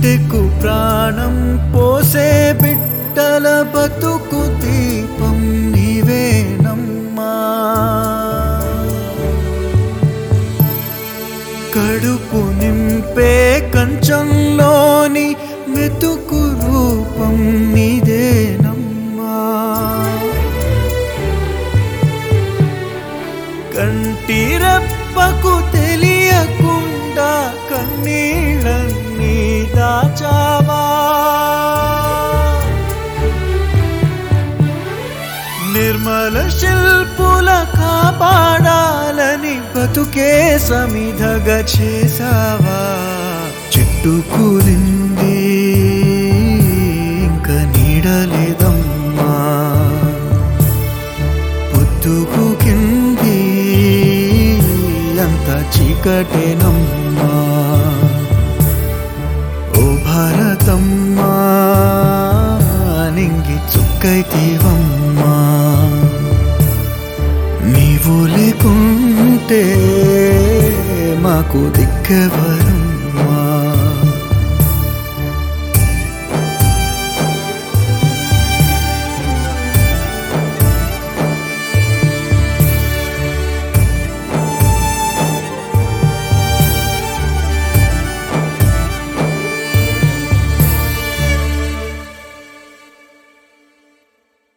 బిడ్డకు ప్రాణం పోసే బిడ్డల బతుకు దీపం నీవేనమ్మా కడుపు నింపే కంచంలోని మెతుకు రూపం నీదేనమ్మా కంటి రెప్పకు తెలియకుండా కన్నీళ్ళన్నీ దాచావా నిర్మల శిల్పుల కాపాడాలని బతుకే సమిధగా చేసావా చెట్టు కూలింది ఇంక నీడలేదమ్మా పొద్దుకు కింది అంత చీకటేనమ్మా ఓ భారతమ్మా నింగి చుక్కైతీవమ్మా నీవు లేకుంటే మాకు దిక్కెవరు